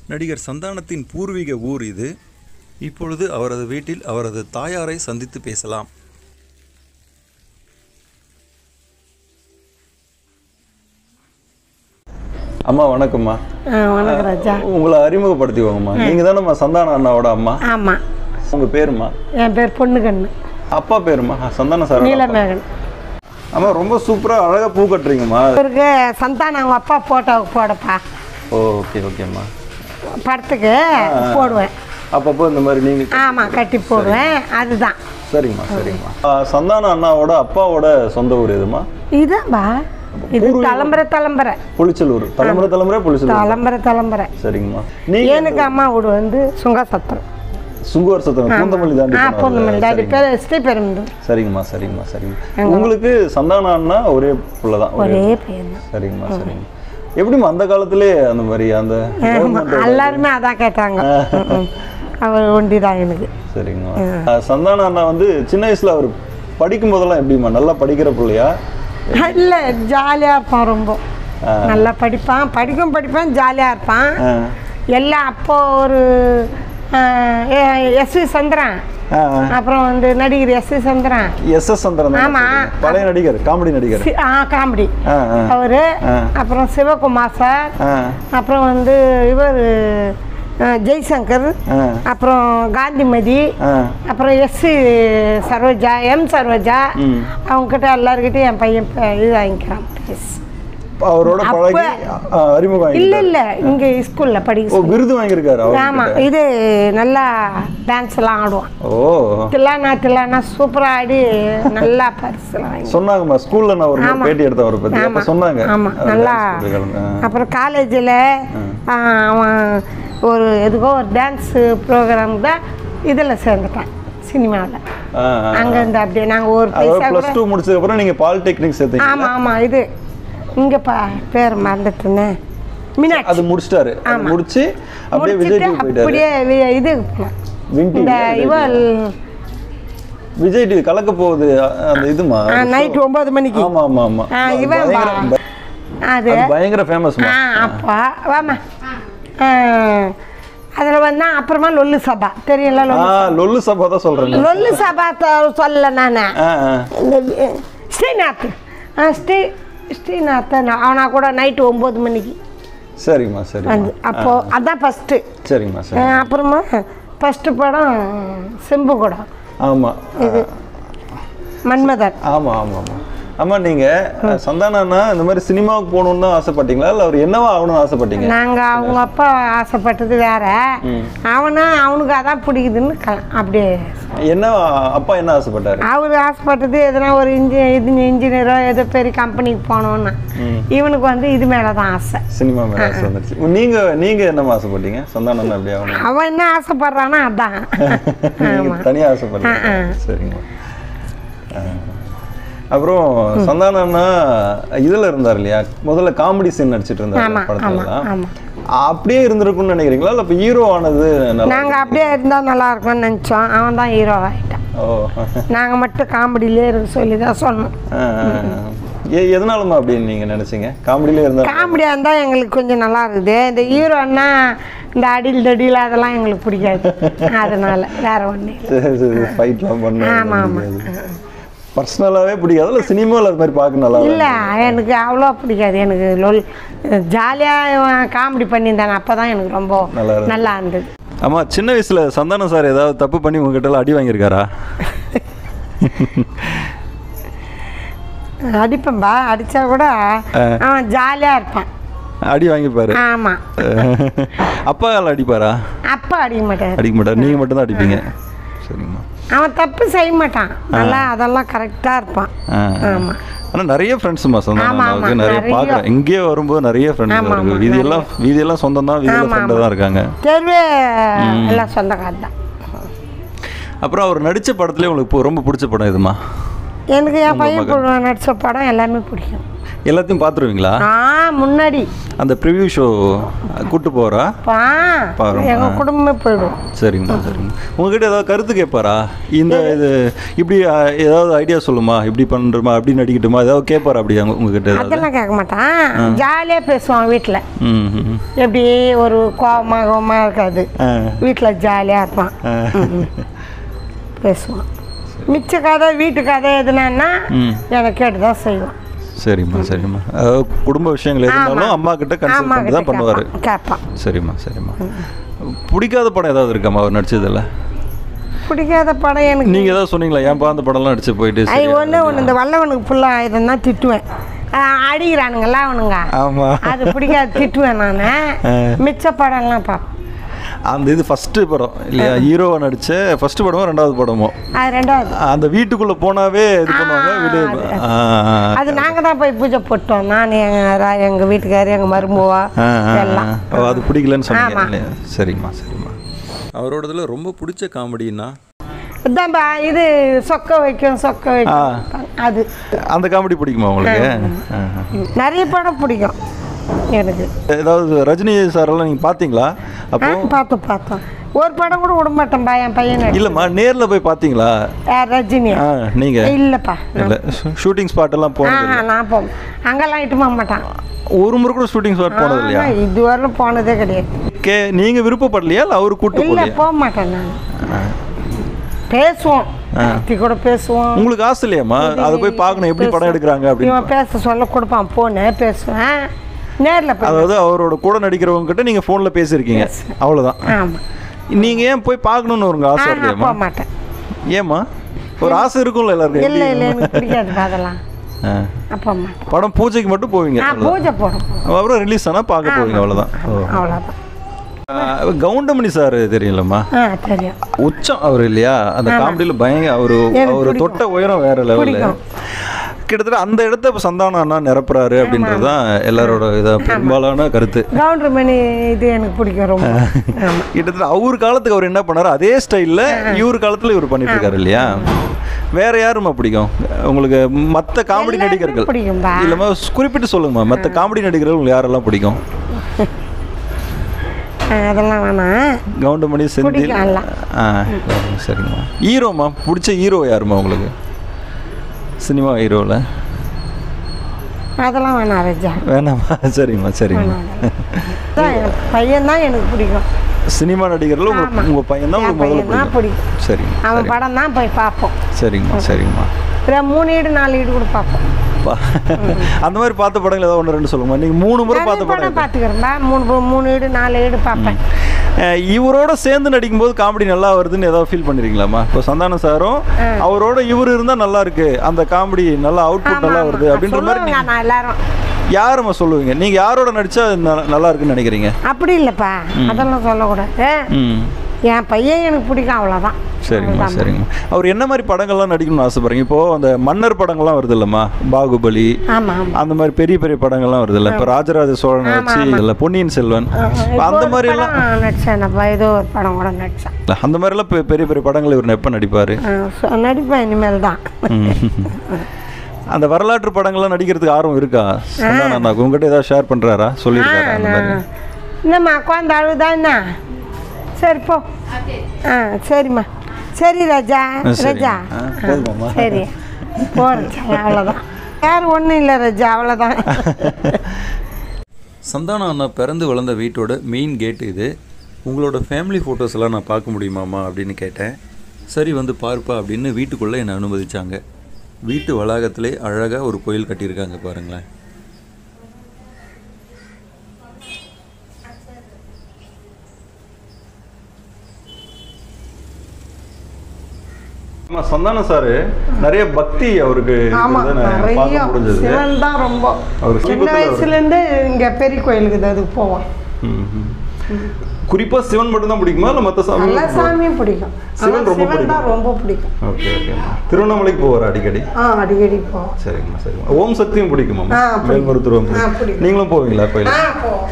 நடிகர் சந்தானத்தின் பூர்வீக ஊர் இது இப்பொழுது அவரது வீட்டில் அவரது தாயாரை சந்தித்து பேசலாம் அம்மா வணக்கம்மா ஆ வணக்கம் ராஜா உங்களை அறிமுகப்படுத்திக்கோங்கம்மா நீங்க தானேம்மா சந்தான அண்ணாவோட அம்மா ஆமாம் உங்க பேருமா என் பேர் பொண்ணுக்கண்ணு அப்பா பேருமா சந்தான சார் நீலமேகன் அம்மா ரொம்ப சூப்பரா அழகா பூ கட்டுறீங்கம்மா இவருக்கு சந்தானம் அவங்க அப்பா ஃபோட்டோவுக்கு போடப்பா ஓ ஓகே ஓகேம்மா படத்துக்கு போடுவேன் அப்பப்போ இந்த மாதிரி நீங்க ஆமாம் கட்டி போடுவேன் அதுதான் சரிங்கம்மா சரிங்கம்மா ஆ, சந்தான அண்ணாவோட அப்பாவோட சொந்த ஊர் எதுமா இதான்பா இது தலைமுறை தலைமுறை புளிச்சலூர் தலைமுறை தலைமுறை புளிச்சலூர் தலைமுறை தலைமுறை சரிங்கம்மா நீங்க எனக்கு அம்மா வீடு வந்து சுங்கசத்திரம் சுங்குவர் சத்திரம் பூந்தமல்லி தாண்டி ஆ போனது. பொண்ணுமல்லி டாடி பேர் ஸ்ரீபெரும்புதூர் சரிங்கம்மா சரிங்கம்மா சரிங்கம்மா உங்களுக்கு சந்தான அண்ணா ஒரே புள்ள தான் ஒரே ஒரே பையன் தான் சரிங்கம்மா சரிங்க எப்படிம்மா அந்த காலத்திலே அந்த மாதிரி அந்த ஆமாம் எல்லாருமே அதான் கேட்டாங்க ம், ம். அவர் ஒண்டி தான் எனக்கு சரிங்கம்மா ஆ, சந்தான அண்ணா வந்து சின்ன வயசுல அவர் படிக்கும் போதெல்லாம் எப்படிம்மா நல்லா படிக்கிற பிள்ளையா இல்லை ஜாலியாக இருப்பான் ரொம்ப நல்லா படிப்பான் படிக்கும் படிப்பான் ஜாலியாக இருப்பான் ஆ. எல்லாம் அப்போ ஒரு எஸ் வி சந்திரன் ஆ, அப்புறம் வந்து நடிகர் S V Chandran S S Chandran தானே ஆமா. சொல்றீங்க? பழைய நடிகர் காமெடி நடிகர் சி- ஆ காமெடி ஆ, ஆ. அவர் ஆ. அப்புறம் சிவகுமார் சார் ஆ, அப்புறம் வந்து இவர் ஜெய்சங்கர் ஆ, அப்புறம் காந்திமதி ஆ. அப்புறம் எஸ் சரோஜா எம் சரோஜா ம். அவங்ககிட்ட எல்லாருக்கிட்டையும் என் பையன் ப- இது வாங்கிக்கிறான் prize. அவரோட அப்ப- பழகி ஆ, அறிமுகம் இல்ல ஆகிட்டாரு. இல்ல இங்க ஸ்கூல்ல ஓ படிக்க விருது வாங்கியிருக்காரு ஆமா அவர் இது நல்லா டான்ஸ் எல்லாம் ஆடுவான் ஓ தில்லானா தில்லானா சூப்பரா ஆடி நல்லா பரிசுலாம் வாங்கி சொன்னாங்கம்மா ஸ்கூல்ல நான் ஒரு முறை ஆமா. பேட்டி எடுத்த அவரை பத்தி அப்ப ஆமா. சொன்னாங்க ஆமா அவர் நல்லா dance கத்துக்கிறாங்க. ஆ. அப்புறம் காலேஜில் அவன் ஒரு எதுக்கோ ஒரு டான்ஸ் ப்ரோக்ராம் தான் இதில் சேர்ந்துட்டான் சினிமாவில் ஆ, ஆ. அங்கேருந்து அப்படியே நாங்கள் ஒரு அதாவது பைசா பிளஸ் கூட டூ முடிச்சதுக்கு அப்புறம் நீங்க பாலிடெக்னிக் சேர்த்தீங்க ஆமாம் ஆமாம் இது இங்கே பா பேர் மறந்துட்டேனே மீனாட்சி அது முடிச்சிட்டாரு அது முடிச்சு அப்படியே விஜய் முடிச்சிட்டு டிவி போயிட்டாரு அப்படியே வி- இது போனோம். வின் இந்த டிவி இவள் விஜய் டிவி கலக்க போகுது அ- அந்த இதுமா நைட் ஒன்பது மணிக்கு ஆமா ஆமா ஆமா ஆ, அது இவன் பா. பயங்கர- அது அது பயங்கர ஃபேமஸ்மா ஆ அப்பா வாமா அதில் வந்தா அப்புறமா லொல்லு சபா தெரியல ஆ லொல்லு லொல்லு சபா தான் சொல்றேன் லொல்லு சபா த- சொல்லல நான் ஆ ஆ. இந்த வி- ஸ்ரீநாத் ஆ ஸ்ரீ ஸ்ரீநாத் அவனா கூட நைட்டு ஒம்பது மணிக்கு சரிம்மா சரிம்மா வந்து அப்போ அதான் ஃபஸ்ட்டு சரிம்மா சரி அப்புறமா ஃபஸ்ட்டு படம் செம்பு குடம் ஆமா மன்மதன் ஆமா ஆமா ஆமா ஆமா நீங்க அஹ், சந்தானம்னா இந்த மாதிரி சினிமாவுக்கு போகணும்னு தான் ஆசைப்பட்டீங்களா இல்ல அவர் என்னவா ஆகணும்னு ஆசைப்பட்டீங்க நாங்கள் அவங்க அப்பா ஆசைப்பட்டது வேற அவனா அவனுக்கு அதான் பிடிக்குதுன்னு க- அப்படியே என்ன அப்பா என்ன ஆசைப்பட்டாரு அவர் ஆசைப்பட்டது எதனா ஒரு இன்ஜி இது இன்ஜினியரோ ஏதோ பெரிய கம்பெனிக்கு போகணுன்னு இவனுக்கு வந்து இது மேலே தான் ஆசை சினிமா மேல ஆசை வந்துருச்சு நீங்க நீங்க என்னமா ஆசைப்பட்டீங்க சந்தானம் அப்படி ஆகணும் அவன் என்ன ஆசைப்படுறானோ அதான் நீங்க தனியா ஆசைப்பட்டீங்க சரிங்க அப்புறம் சந்தானம்னா இதுல இருந்தார் இல்லையா முதல்ல காமெடி சீன் நடிச்சிட்டு இருந்தாரு ஆமா, படத்துல ஆமா, ஆமா. அப்படியே இருந்திருக்கும்னு நினைக்கிறீங்களா இல்ல இப்ப ஹீரோ ஆனது நல்லா நாங்கள் அப்படியே இருந்தால் நல்லா இருக்கும்னு நினச்சோம் அவன் தான் ஹீரோ ஆகிட்டான் ஓ நாங்கள் மட்டும் காமெடியிலே இருக்க சொல்லி தான் சொன்னோம் ஆ, ஆ, ஆ. எ- எதனாலமா அப்படின்னு நீங்க நினைச்சீங்க காமெடியில இருந்தா காமெடியாக இருந்தால் எங்களுக்கு கொஞ்சம் நல்லா இருக்குது இந்த ஹீரோன்னா இந்த அடில் தடியில் அதெல்லாம் எங்களுக்கு பிடிக்காது அதனால வேற ஒன்று ஃபைட்லாம் பண்ண ஆமா, ஆமா. பர்சனலாவே பிடிக்காது இல்ல சினிமாவில் அது மாதிரி பார்க்க நல்லா இல்லை எனக்கு அவ்வளோ பிடிக்காது எனக்கு லொல் ஜாலியாக காமெடி பண்ணியிருந்தானே அப்போ தான் எனக்கு ரொம்ப நல்லா இருந்தது. நல்லா இருந்தது ஆமா சின்ன வயசுல சந்தானம் சார் ஏதாவது தப்பு பண்ணி உங்ககிட்ட எல்லாம் அடி வாங்கியிருக்காரா அடிப்பேன்பா அடித்தா கூட அவன் ஜாலியாக இருப்பான் அடி வாங்கிப்பாரு ஆமாம் அப்பாவால் அடிப்பாரா அப்பா அடிக்க மாட்டார் அடிக்க மாட்டார் நீங்க மட்டும் தான் அடிப்பீங்க சரிங்கம்மா அவன் தப்பு செய்ய மாட்டான் நல்லா அதெல்லாம் கரெக்டாக இருப்பான் ஆ. ஆமாம் ஆனா நிறைய ஃப்ரெண்ட்ஸுமா சந்தானம் ஆமா, அண்ணாவுக்கு ஆமா, நிறைய நிறைய. பார்க்குறேன் இங்கேயே வரும்போது நிறைய ஃப்ரெண்ட்ஸ் ஆமா, இருக்கு ஆமா, வீதியெல்லாம் வீதியெல்லாம் சொந்தம் தான் வீதியில் ஆமா, ஃப்ரெண்டு தான் இருக்காங்க தெருவே எல்லாம் சொந்தக்காரர் தான் அப்புறம் அவர் நடிச்ச படத்துலேயே உங்களுக்கு இப்போ ரொம்ப பிடிச்ச படம் எதுமா எனக்கு என் பையன் கூட நடித்த படம் எல்லாமே பிடிக்கும் எல்லாத்தையும் பார்த்துருவீங்களா ஆ முன்னாடி அந்த ப்ரிவ்யூ ஷோ கூட்டு போகிறா பா பாருங்க. எங்கள் குடும்பமே போயிடும் சரிங்கம்மா சரிங்க உங்ககிட்ட ஏதாவது கருத்து கேட்பாரா இந்த இது இப்படி அஹ், ஏதாவது ஐடியா சொல்லுமா இப்படி பண்ணுறோமா அப்படி நடிக்கட்டுமா ஏதாவது கேட்பாரா அப்படி அவங்க உங்ககிட்ட ஏதாவது அதெல்லாம் கேட்க மாட்டான் ஜாலியாக பேசுவான் வீட்டில் ம் ம், எப்படி ஒரு கோவமா கோவமா இருக்காது ஆ வீட்டில் ஜாலியாக இருப்பான் ஆ. பேசுவான் மிச்ச கதை வீட்டு கதை எதுனா ம். எனக்கு கேட்டு தான் செய்வான் சரிம்மா சரிம்மா அதாவது குடும்ப விஷயங்கள் இருந்தாலும் அம்மா கிட்ட கன்சல்ட் அம்மா பண்ணி கிட்ட தான் பண்ணுவார் கேட்பான் கேட்பான் சரிம்மா சரிம்மா பிடிக்காத படம் ஏதாவது இருக்காம்மா அவர் நடிச்சதில்ல பிடிக்காத படம் எனக்கு நீங்கள் ஏதாவது சொன்னீங்களா ஏன்பா அந்த படம்லாம் நடிச்சு போயிட்டு ஐ சரி ஒன்று ஒன்று இந்த வல்லவனுக்கு ஃபுல்லாக ஆயிரம் தான் திட்டுவேன் ஆ, அடிக்கிறானுங்கல்ல அவனுங்க ஆமாம் அது பிடிக்காது திட்டுவேன் நான் மிச்ச படம்லாம் பார்ப்பேன் அந்த இது ஃபஸ்ட்டு படம் இல்லையா ஹீரோவை நடிச்ச ஃபர்ஸ்ட் படமோ ரெண்டாவது படமோ அது ரெண்டாவது அந்த வீட்டுக்குள்ளே போனாவே இது பண்ணுவாங்க வெளியே ஆ, அது நாங்கள் தான் போய் பூஜை போட்டோம் நான் எங்கள் எங்கள் வீட்டுக்காரர் எங்கள் மருமவா ஆ, ஆ, எல்லாம் ஓ, அது பிடிக்கலன்னு சொன்னீங்க ஆமா. இல்லையா சரிம்மா சரிம்மா அவரோடதுல ரொம்ப பிடிச்ச காமெடின்னா இதான்பா இது சொக்க வைக்கும் சொக்க வைக்கும் அது அந்த காமெடி பிடிக்குமா உங்களுக்கு ஆ, ஆ. நிறைய படம் பிடிக்கும் எனக்கு ஏதாவது ரஜினி சாரெல்லாம் நீங்கள் பார்த்தீங்களா ஆ அப்போ பார்த்தோம் பார்த்தோம் ஒரு படம் கூட விட மாட்டேன்பா என் பையன் நடி- இல்லைம்மா நேரில் போய் பார்த்தீங்களா யார் ரஜினி ஆ நீங்கள் இல்லைப்பா இல்லை ஷூட்டிங் ஸ்பாட் எல்லாம் ஆ போனது நான் போ அங்கெல்லாம் இட்டு போக மாட்டான் ஒரு முறை கூட ஷூட்டிங் ஸ்பாட் போனது இல்லையா ஆமா, இதுவரையிலும் போனதே கிடையாது கே நீங்கள் விருப்பப்படலையா இல்லை அவரு கூட்டு இல்லை போகலையா போக மாட்டேன் நான் பேசுவோம் கார்த்தி கூட பேசுவோம் உங்களுக்கு ஆசை இல்லையாம்மா அதை போய் பார்க்கணும் எப்படி படம் எடுக்கிறாங்க அப்படின்னு இவன் பேச சொல்ல கொடுப்பான் போன்னு பேசுவேன் நேரில் போய் அதாவது அவரோட கூட நடிக்கிறவங்க கிட்ட நீங்கள் ஃபோனில் பேசியிருக்கீங்க அவ்வளோதான் ஆமாம் நீங்கள் ஏன் போய் பார்க்கணுன்னு ஒரு ஆசை ஆ இல்லையாம்மா போக மாட்டேன் ஏம்மா ஒரு ஆசை இருக்கும்ல எல்லாருக்கும் இல்லை இல்லை எனக்கு பிடிக்காது அதெல்லாம் ஆ. நான் போக மாட்டேன் படம் பூஜைக்கு மட்டும் போவீங்க ஆ பூஜை போடும் அப்புறம் ரிலீஸ் ஆனால் பார்க்க போவீங்க அவ்வளோதான் ஓ. அவ்வளோதான் ஆ, கவுண்டமணி சார் தெரியும்லம்மா ஆ தெரியும் உச்சம் அவர் இல்லையா அந்த காமெடியில் பயங்க அவர் எனக்கு அவர் பிடிக்கும். தொட்ட உயரம் வேற லெவலில் பிடிக்கும். கிட்டத்தட்ட அந்த இடத்த இப்போ சந்தானம் அண்ணா நிரப்புறாரு அப்படின்றது தான் எல்லாரோட இதாக பெரும்பாலான கருத்து கவுண்டர் மணி இது எனக்கு பிடிக்கும் ரொம்ப ஆமாம் கிட்டத்தட்ட அவர் காலத்துக்கு அவர் என்ன பண்ணாரு அதே ஸ்டைலில் இவர் காலத்தில் இவர் பண்ணிட்டு இருக்காரு இல்லையா வேற யாரும்மா பிடிக்கும் உங்களுக்கு மற்ற காமெடி எல்லாருமே நடிகர்கள் பிடிக்கும்பா. இல்லைம்மா குறிப்பிட்டு சொல்லுங்கம்மா மற்ற காமெடி நடிகர்கள் உங்களுக்கு யாரெல்லாம் பிடிக்கும் ஆ, அதெல்லாம் வேணாம் கவுண்டமணி செந்தில் பிடிக்கும் எல்லாம். ஆ சரிங்கம்மா ஹீரோம்மா பிடிச்ச ஹீரோ யாரும்மா உங்களுக்கு சினிமா ஹீரோவில் அதெல்லாம் வேணாம் ரஜா வேணாமா சரிங்கம்மா சரிங்கம்மா அதான் என் பையன் தான் எனக்கு பிடிக்கும் சினிமா நடிகர்கள் உங்க ஆமா. உங்க பையன் தான் என் உங்களுக்கு முதல்ல பையன் தான் பிடிக்கும் பிடிக்கும் சரிங்க அவன் சரி. படம் தான் போய் பார்ப்போம் சரிங்கம்மா சரிங்கம்மா அப்புறம் மூணு ஈடு நாலு ஈடு கூட பார்ப்போம் பா- அந்த மாதிரி பார்த்த படங்கள் ஏதாவது ஒன்று ரெண்டு சொல்லுங்கம்மா நீங்கள் மூணு முறை நிறைய பார்த்த படம் படம் பார்த்துக்கிறேன்பா மூணு ப- மூணு ஈடு நாலு ஈடு பார்ப்பேன் அஹ் இவரோட சேர்ந்து நடிக்கும்போது காமெடி நல்லா வருதுன்னு ஏதாவது ஃபீல் பண்ணிருக்கீங்களாம்மா இப்போ சந்தானம் சாரும் அவரோட இவர் இருந்தால் நல்லா இருக்கு அந்த காமெடி நல்லா அவுட்புட் நல்லா வருது அப்படின்ற மாதிரி சொல்லுவாங்க நான் எல்லாரும் யாரும்மா சொல்லுவீங்க நீங்கள் யாரோட நடிச்சா ந- நல்லா இருக்குன்னு நினைக்கிறீங்க அப்படி இல்லைப்பா அதெல்லாம் சொல்லக்கூடாது ம் என் பையன் எனக்கு பிடிக்கும் அவ்வளோதான் சரிங்கம்மா சரிங்கம்மா அவர் என்ன மாதிரி படங்கள்லாம் நடிக்கணும்னு ஆசைப்படுறீங்க இப்போ அந்த மன்னர் படங்கள்லாம் வருது இல்லைம்மா பாகுபலி ஆமாம் ஆமாம் அந்த மாதிரி பெரிய பெரிய படங்கள்லாம் வருது இல்லை இப்போ ராஜராஜ சோழனை வச்சு இல்லை பொன்னியின் செல்வன் அந்த மாதிரி எல்லாம் நடித்தேன் நான் ஏதோ ஒரு படம் கூட நடித்தேன் இல்ல, அந்த மாதிரிலாம் பெ- பெரிய பெரிய படங்கள் இவர் எப்போ நடிப்பார் நடிப்பேன் இனிமேல் தான் அந்த வரலாற்று படங்கள்லாம் நடிக்கிறதுக்கு ஆர்வம் இருக்கா சந்தானம் உங்ககிட்ட ஏதாவது ஷேர் பண்ணுறாரா சொல்லியிருக்காரா அந்த மாதிரி என்னம்மா குழந்த அழுதா என்ன சரி போ ஆ சரிம்மா சரி ராஜா ஆ, சரிங்க. ராஜா ஆ, போதுமாம்மா? சரி போகிறேன் அவ்வளோதான் யாரும் ஒன்றும் இல்லை ராஜா அவ்வளோதான் சந்தானம் அண்ணா பிறந்து வளர்ந்த வீட்டோட மெயின் கேட் இது உங்களோட ஃபேமிலி ஃபோட்டோஸ் எல்லாம் நான் பார்க்க முடியுமாம்மா அப்படின்னு கேட்டேன் சரி வந்து பார்ப்பா அப்படின்னு வீட்டுக்குள்ளே என்னை அனுமதிச்சாங்க வீட்டு வளாகத்திலே அழகாக ஒரு கோயில் கட்டியிருக்காங்க பாருங்களேன் ஆமா சந்தானம் சார் நிறைய பக்தி அவருக்கு ஆமாம் இருக்கிறத நான் நிறைய பார்க்க முடிஞ்சது சிவன் தான் ரொம்ப அவர் சின்ன சமீபத்துல ஒரு- வயசுலேருந்து இங்கே பெரிய கோயிலுக்கு அதுக்கு போவோம் ம், ம். குறிப்பா சிவன் மட்டும் தான் பிடிக்குமா இல்லை மற்ற சாமி எல்லா சாமியும் பிடிக்கும் சிவன் ஆனா ரொம்ப சிவன் தான் ரொம்ப பிடிக்கும் ஓகே ஓகே திருவண்ணாமலைக்கு போவார் அடிக்கடி ஆ அடிக்கடி போவோம் சரிங்கம்மா சரிம்மா ஓம் சக்தியும் பிடிக்குமா ஆ, பிடிக்கும். மேல்மருத்துவ ஓம் ஆ, சக்தி. பிடிக்கும். நீங்களும் போவீங்களா ஆ கோயிலுக்கு போவோம்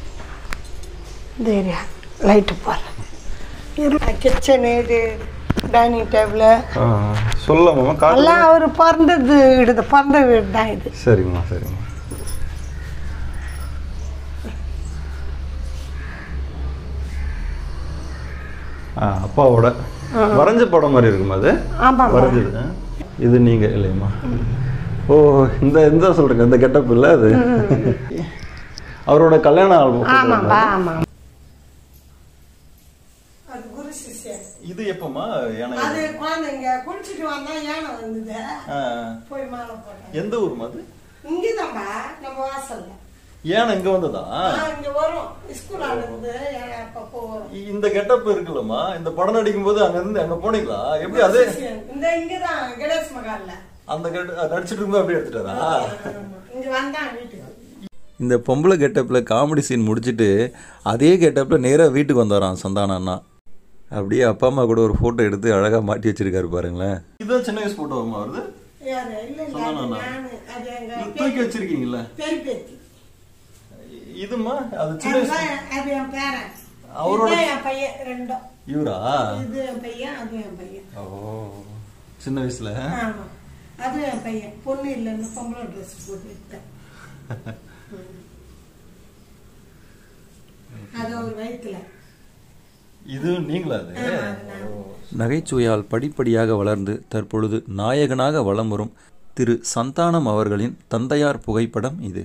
இந்த ஏரியா லைட்டு போடுறேன் கிச்சனு இது டைனிங் டேபிள் சொல்லலாமா காட்டு எல்லாம் அவர் பிறந்தது வீடு தான். பிறந்த வீடு தான் இது சரிங்கம்மா சரிங்கம்மா ஆ அப்பாவோட வரைஞ்ச படம் மாதிரி இருக்குமா அது ஆமாம் வரைஞ்சது ஆ? இது நீங்க இல்லையம்மா ஓ இந்த இந்த சொல்றேங்க இந்த கெட்டப் இல்லை அது அவரோட கல்யாண ஆல்பம் ஆமாம்பா ஆமாம் அது குரு சிஷ்யர் இது எப்பமா அது குழந்தைங்க குளிச்சுட்டு வந்தா யானை வந்தது போய் மாலை போட்டேன் எந்த ஊர்மா அது இங்கதான்பா நம்ம வாசல்ல ஏன் இங்க வந்ததா ஆ, இங்க வரும் ஸ்கூலால இருந்து யானை அப்பப்போ வரும் இந்த கெட்டப் இருக்குல்லம்மா இந்த படம் நடிக்கும் போது அங்க இருந்து அங்க போனீங்களா எப்படி அது சிஷ்யன். இந்த இங்கதான் கணேஷ் மகால்ல அந்த கெட்ட நடிச்சிட்டு இருக்கும்போது அப்படியே எடுத்துட்டாரா ஆமா. இங்க வந்தான் வீட்டுக்கு இந்த பொம்பளை கெட்டப்பில் காமெடி சீன் முடிச்சுட்டு அதே கெட்டப்பில் நேராக வீட்டுக்கு வந்தாராம் சந்தான அண்ணா அப்படியே அப்பா அம்மா கூட ஒரு ஃபோட்டோ எடுத்து அழகாக மாட்டி வச்சிருக்காரு பாருங்களேன் இதுதான் சின்ன வயசு ஃபோட்டோ வருது யாரு இல்ல இல்ல அது நானு அது எங்க தூக்கி வச்சிருக்கீங்கல்ல பெரிய பேத்தி இதுமா அது சின்ன வயசு அதுதான் அது என் பேரன் அவரோட- இதுதான் என் பையன் ரெண்டும் இவரா இது என் பையன் அது என் பையன் ஓ சின்ன வயசுல ஆமா அது என் பையன் பொண்ணு இல்லைன்னு பொம்பளை ட்ரெஸ் போட்டு விட்டேன் அது ஒரு வயிற்றுல இது நீங்களா அது அது நகைச்சுவையால் படிப்படியாக வளர்ந்து தற்பொழுது நாயகனாக வலம் வரும் திரு சந்தானம் அவர்களின் தந்தையார் புகைப்படம் இது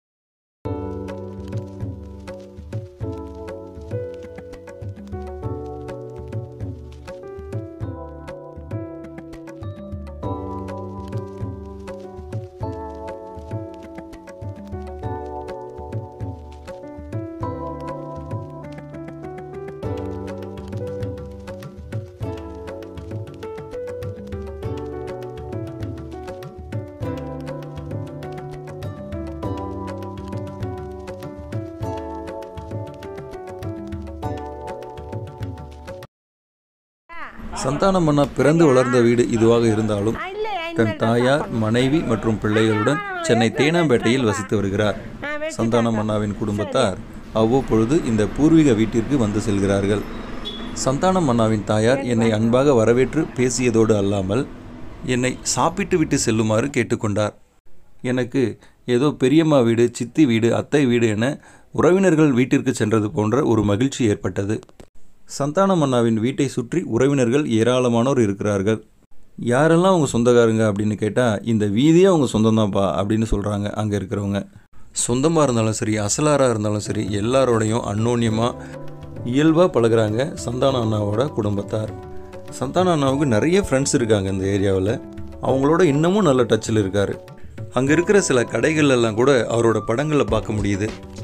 சந்தானம் அண்ணா பிறந்து வளர்ந்த வீடு இதுவாக இருந்தாலும் தன் தாயார் மனைவி மற்றும் பிள்ளைகளுடன் சென்னை தேனாம்பேட்டையில் வசித்து வருகிறார் சந்தானம் அண்ணாவின் குடும்பத்தார் அவ்வப்பொழுது இந்த பூர்வீக வீட்டிற்கு வந்து செல்கிறார்கள் சந்தானம் அண்ணாவின் தாயார் என்னை அன்பாக வரவேற்று பேசியதோடு அல்லாமல் என்னை சாப்பிட்டு விட்டு செல்லுமாறு கேட்டுக்கொண்டார் எனக்கு ஏதோ பெரியம்மா வீடு சித்தி வீடு அத்தை வீடு என உறவினர்கள் வீட்டிற்கு சென்றது போன்ற ஒரு மகிழ்ச்சி ஏற்பட்டது சந்தானம் அண்ணாவின் வீட்டை சுற்றி உறவினர்கள் ஏராளமானோர் இருக்கிறார்கள் யாரெல்லாம் அவங்க சொந்தக்காரங்க அப்படின்னு கேட்டால் இந்த வீதியே அவங்க சொந்தம்தான்ப்பா அப்படின்னு சொல்கிறாங்க அங்கே இருக்கிறவங்க சொந்தமாக இருந்தாலும் சரி அசலாராக இருந்தாலும் சரி எல்லாரோடையும் அன்னோன்யமாக இயல்பாக பழகுறாங்க சந்தான அண்ணாவோட குடும்பத்தார் சந்தான அண்ணாவுக்கு நிறைய ஃப்ரெண்ட்ஸ் இருக்காங்க இந்த ஏரியாவில் அவங்களோட இன்னமும் நல்ல டச்சில் இருக்கார் அங்கே இருக்கிற சில கடைகள் எல்லாம் கூட அவரோட படங்களை பார்க்க முடியுது